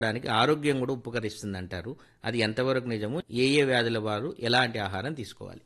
దానికి ఆరోగ్యం కూడా ఉపకరిస్తుంది అంటారు అది ఎంతవరకు నిజము ఏ ఏ వ్యాధుల వారు ఎలాంటి ఆహారం తీసుకోవాలి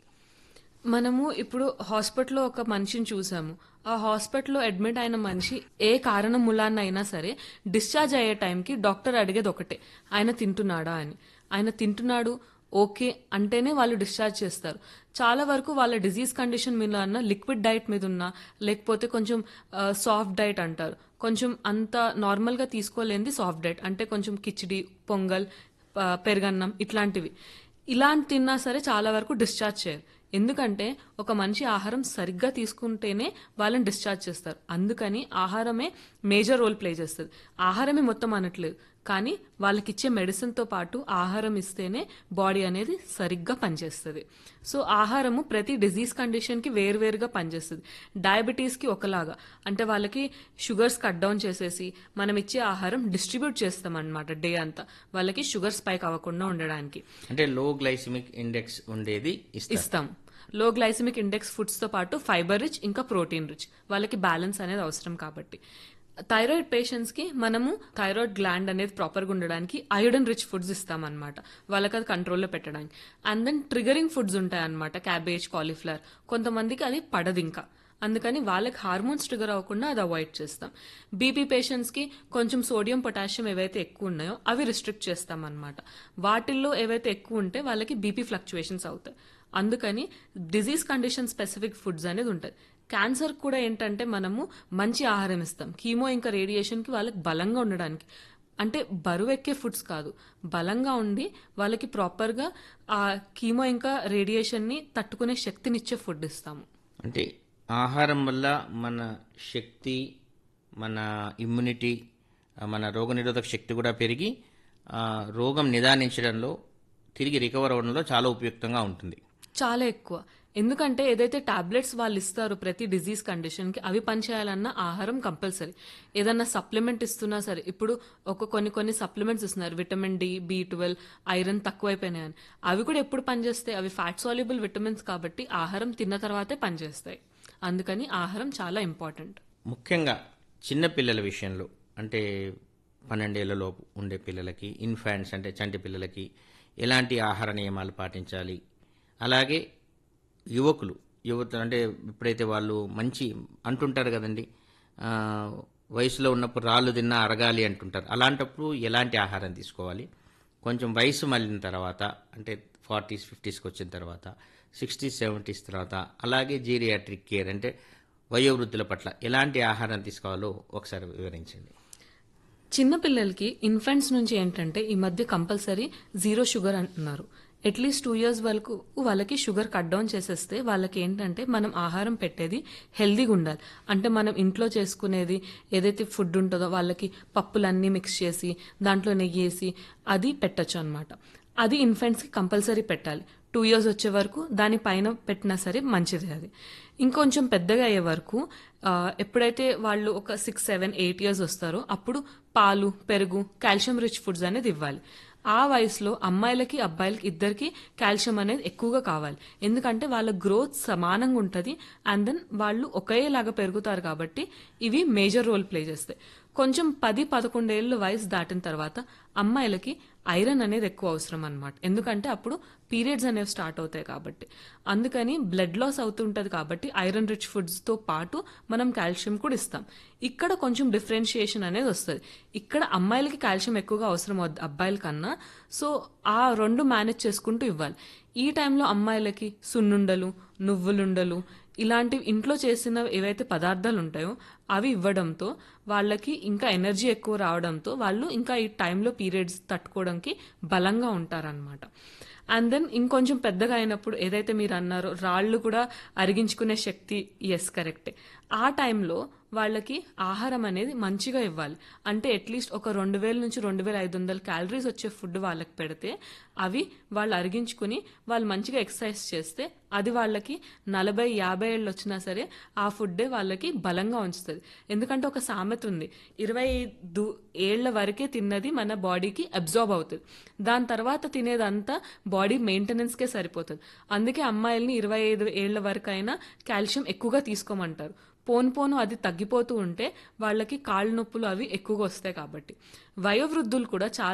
మనము ఇప్పుడు హాస్పిటల్లో ఒక మనిషిని చూసాము ఆ హాస్పిటల్లో అడ్మిట్ అయిన మనిషి ఏ కారణం మూలాన్న అయినా సరే డిశ్చార్జ్ అయ్యే టైంకి డాక్టర్ అడిగేది ఒకటే ఆయన తింటున్నాడా అని ఆయన తింటున్నాడు ఓకే అంటేనే వాళ్ళు డిశ్చార్జ్ చేస్తారు చాలా వరకు వాళ్ళ డిజీజ్ కండిషన్ మీద అన్న లిక్విడ్ డైట్ మీద ఉన్నా లేకపోతే కొంచెం సాఫ్ట్ డైట్ అంటారు కొంచెం అంత నార్మల్గా తీసుకోలేనిది సాఫ్ట్ డైట్ అంటే కొంచెం కిచిడి పొంగల్ ఆ, పెరుగన్నం ఇట్లాంటివి ఇలాంటి తిన్నా సరే చాలా వరకు డిశ్చార్జ్ చేయరు ఎందుకంటే ఒక మనిషి ఆహారం సరిగ్గా తీసుకుంటేనే వాళ్ళని డిశ్చార్జ్ చేస్తారు అందుకని ఆహారమే మేజర్ రోల్ ప్లే చేస్తుంది ఆహారమే మొత్తం అనట్లేదు కానీ వాళ్ళకి ఇచ్చే మెడిసిన్తో పాటు ఆహారం ఇస్తేనే బాడీ అనేది సరిగ్గా పనిచేస్తుంది సో ఆహారము ప్రతి డిజీజ్ కండిషన్కి వేరువేరుగా పనిచేస్తుంది డయాబెటీస్కి ఒకలాగా అంటే వాళ్ళకి షుగర్స్ కట్ డౌన్ చేసేసి మనం ఇచ్చే ఆహారం డిస్ట్రిబ్యూట్ చేస్తాం అనమాట డే అంతా వాళ్ళకి షుగర్ స్పైక్ అవ్వకుండా ఉండడానికి అంటే లో గ్లైసిమిక్ ఇండెక్స్ ఉండేది ఇస్తారు ఇస్తాం లో గ్లైసమిక్ ఇండెక్స్ ఫుడ్స్ తో పాటు ఫైబర్ రిచ్ ఇంకా ప్రోటీన్ రిచ్ వాళ్ళకి బ్యాలెన్స్ అనేది అవసరం కాబట్టి థైరాయిడ్ పేషెంట్స్ కి మనము థైరాయిడ్ గ్లాండ్ అనేది ప్రాపర్గా ఉండడానికి అయోడన్ రిచ్ ఫుడ్స్ ఇస్తామన్నమాట వాళ్ళకి అది కంట్రోల్లో పెట్టడానికి అండ్ దెన్ ట్రిగరింగ్ ఫుడ్స్ ఉంటాయి అనమాట క్యాబేజ్ కాలీఫ్లవర్ కొంతమందికి అది పడదు ఇంకా అందుకని వాళ్ళకి హార్మోన్స్ ట్రిగర్ అవ్వకుండా అది అవాయిడ్ చేస్తాం బీపీ పేషెంట్స్కి కొంచెం సోడియం పొటాషియం ఏవైతే ఎక్కువ ఉన్నాయో అవి రిస్ట్రిక్ట్ చేస్తాం అనమాట వాటిల్లో ఏవైతే ఎక్కువ ఉంటే వాళ్ళకి బీపీ ఫ్లక్చువేషన్స్ అవుతాయి అందుకని డిజీజ్ కండిషన్ స్పెసిఫిక్ ఫుడ్స్ అనేది ఉంటుంది క్యాన్సర్ కూడా ఏంటంటే మనము మంచి ఆహారం ఇస్తాం కీమో ఇంకా రేడియేషన్కి వాళ్ళకి బలంగా ఉండడానికి అంటే బరువు ఎక్కే ఫుడ్స్ కాదు బలంగా ఉండి వాళ్ళకి ప్రాపర్గా ఆ కీమో ఇంకా రేడియేషన్ని తట్టుకునే శక్తినిచ్చే ఫుడ్ ఇస్తాము అంటే ఆహారం వల్ల మన శక్తి మన ఇమ్యూనిటీ మన రోగనిరోధక శక్తి కూడా పెరిగి ఆ, రోగం నిదానించడంలో తిరిగి రికవర్ అవ్వడంలో చాలా ఉపయుక్తంగా ఉంటుంది చాలా ఎక్కువ ఎందుకంటే ఏదైతే టాబ్లెట్స్ వాళ్ళు ఇస్తారో ప్రతి డిజీజ్ కండిషన్కి అవి పనిచేయాలన్నా ఆహారం కంపల్సరీ ఏదన్నా సప్లిమెంట్ ఇస్తున్నా సరే ఇప్పుడు ఒక కొన్ని కొన్ని సప్లిమెంట్స్ ఇస్తున్నారు vitamin D B twelve iron తక్కువైపోయినాయని అవి కూడా ఎప్పుడు పనిచేస్తాయి అవి ఫ్యాట్ సాల్యుబుల్ విటమిన్స్ కాబట్టి ఆహారం తిన్న తర్వాతే పనిచేస్తాయి అందుకని ఆహారం చాలా ఇంపార్టెంట్ ముఖ్యంగా చిన్న పిల్లల విషయంలో అంటే పన్నెండేళ్లలోపు ఉండే పిల్లలకి ఇన్ఫాంట్స్ అంటే చంటి పిల్లలకి ఎలాంటి ఆహార నియమాలు పాటించాలి అలాగే యువకులు యువత అంటే ఇప్పుడైతే వాళ్ళు మంచి అంటుంటారు కదండి ఆ, వయసులో ఉన్నప్పుడు రాళ్ళు తిన్నా అరగాలి అంటుంటారు అలాంటప్పుడు ఎలాంటి ఆహారం తీసుకోవాలి కొంచెం వయసు మళ్ళిన తర్వాత అంటే ఫార్టీస్ ఫిఫ్టీస్కి వచ్చిన తర్వాత సిక్స్టీస్ సెవెంటీస్ తర్వాత అలాగే జీరియాట్రిక్ కేర్ అంటే వయోవృద్ధుల పట్ల ఎలాంటి ఆహారం తీసుకోవాలో ఒకసారి వివరించండి చిన్నపిల్లలకి ఇన్ఫెంట్స్ నుంచి ఏంటంటే ఈ మధ్య కంపల్సరీ జీరో షుగర్ అంటున్నారు అట్లీస్ట్ టూ ఇయర్స్ వరకు వాళ్ళకి షుగర్ కట్ డౌన్ చేసేస్తే వాళ్ళకి ఏంటంటే మనం ఆహారం పెట్టేది హెల్దీగా ఉండాలి అంటే మనం ఇంట్లో చేసుకునేది ఏదైతే ఫుడ్ ఉంటుందో వాళ్ళకి పప్పులన్నీ మిక్స్ చేసి దాంట్లో నెయ్యి వేసి అది పెట్టచ్చు అనమాట అది ఇన్ఫెంట్స్కి కంపల్సరీ పెట్టాలి టూ ఇయర్స్ వచ్చే వరకు దాని పైన పెట్టినా సరే మంచిది అది ఇంకొంచెం పెద్దగా అయ్యే వరకు ఆ, ఎప్పుడైతే వాళ్ళు ఒక సిక్స్ సెవెన్ ఎయిట్ ఇయర్స్ వస్తారో అప్పుడు పాలు పెరుగు కాల్షియం రిచ్ ఫుడ్స్ అనేది ఇవ్వాలి ఆ వయసులో అమ్మాయిలకి అబ్బాయిలకి ఇద్దరికి కాల్షియం అనేది ఎక్కువగా కావాలి ఎందుకంటే వాళ్ళ గ్రోత్ సమానంగా ఉంటుంది అండ్ దెన్ వాళ్ళు ఒకేలాగా పెరుగుతారు కాబట్టి ఇవి మేజర్ రోల్ ప్లే చేస్తాయి కొంచెం పది పదకొండేళ్ళు వయసు దాటిన తర్వాత అమ్మాయిలకి ఐరన్ అనేది ఎక్కువ అవసరం అనమాట ఎందుకంటే అప్పుడు పీరియడ్స్ అనేవి స్టార్ట్ అవుతాయి కాబట్టి అందుకని బ్లడ్ లాస్ అవుతుంటది కాబట్టి ఐరన్ రిచ్ ఫుడ్స్తో పాటు మనం కాల్షియం కూడా ఇస్తాం ఇక్కడ కొంచెం డిఫరెన్షియేషన్ అనేది వస్తుంది ఇక్కడ అమ్మాయిలకి కాల్షియం ఎక్కువగా అవసరం అవుద్ది అబ్బాయిల కన్నా సో ఆ రెండు మేనేజ్ చేసుకుంటూ ఇవ్వాలి ఈ టైంలో అమ్మాయిలకి సున్నుండలు నువ్వులుండలు ఇలాంటివి ఇంట్లో చేసిన ఏవైతే పదార్థాలు ఉంటాయో అవి ఇవ్వడంతో వాళ్ళకి ఇంకా ఎనర్జీ ఎక్కువ రావడంతో వాళ్ళు ఇంకా ఈ టైంలో పీరియడ్స్ తట్టుకోవడానికి బలంగా ఉంటారనమాట అండ్ దెన్ ఇంకొంచెం పెద్దగా అయినప్పుడు ఏదైతే మీరు అన్నారో రాళ్ళు కూడా అరిగించుకునే శక్తి ఎస్ కరెక్టే ఆ టైంలో వాళ్ళకి ఆహారం అనేది మంచిగా ఇవ్వాలి అంటే అట్లీస్ట్ ఒక రెండు వేల నుంచి రెండు వేల ఐదు వందల క్యాలరీస్ వచ్చే ఫుడ్ వాళ్ళకి పెడితే అవి వాళ్ళు అరిగించుకుని వాళ్ళు మంచిగా ఎక్సర్సైజ్ చేస్తే అది వాళ్ళకి నలభై యాభై ఏళ్ళు వచ్చినా సరే ఆ ఫుడ్డే వాళ్ళకి బలంగా ఉంచుతుంది ఎందుకంటే ఒక సామెత ఉంది ఇరవై ఐదు ఏళ్ల వరకే తిన్నది మన బాడీకి అబ్జార్బ్ అవుతుంది దాని తర్వాత తినేదంతా బాడీ మెయింటెనెన్స్కే సరిపోతుంది అందుకే అమ్మాయిల్ని ఇరవై ఐదు ఏళ్ల వరకు అయినా కాల్షియం ఎక్కువగా తీసుకోమంటారు పోను పోను అది తగ్గిపోతూ ఉంటే వాళ్ళకి కాళ్ళ నొప్పులు అవి ఎక్కువగా వస్తాయి కాబట్టి వయోవృద్ధులు కూడా చాలా